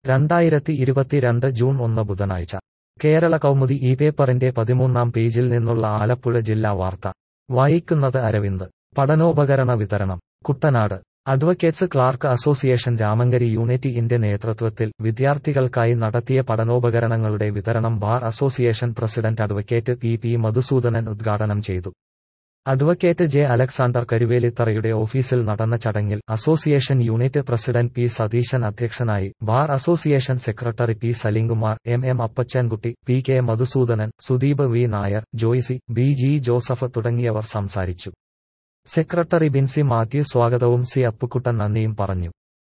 രണ്ടായിരത്തി ഇരുപത്തിരണ്ട് ജൂൺ ഒന്ന് ബുധനാഴ്ച കേരള കൗമുദി ഈ പേപ്പറിന്റെ പതിമൂന്നാം പേജിൽ നിന്നുള്ള ആലപ്പുഴ ജില്ലാ വാർത്ത വായിക്കുന്നത് അരവിന്ദ് പഠനോപകരണ വിതരണം Kuttanad advocates clerk association Ramankary യൂണിറ്റിന്റെ നേതൃത്വത്തിൽ വിദ്യാർത്ഥികൾക്കായി നടത്തിയ പഠനോപകരണങ്ങളുടെ വിതരണം bar association president advocate P P Madhusoodanan ഉദ്ഘാടനം ചെയ്തു അഡ്വക്കേറ്റ് ജെ അലക്സാണ്ടർ കരുവേലിത്തറയുടെ ഓഫീസിൽ നടന്ന ചടങ്ങിൽ association unit president P Satheesan അധ്യക്ഷനായി bar association secretary P Salimkumar M M Appachankutty P K Madhusoodanan Sudeep V Nair Joycy B G Joseph തുടങ്ങിയവർ സംസാരിച്ചു സെക്രട്ടറി ബിൻസി മാത്യു സ്വാഗതവും സി അപ്പുക്കുട്ടൻ നന്ദിയും പറഞ്ഞു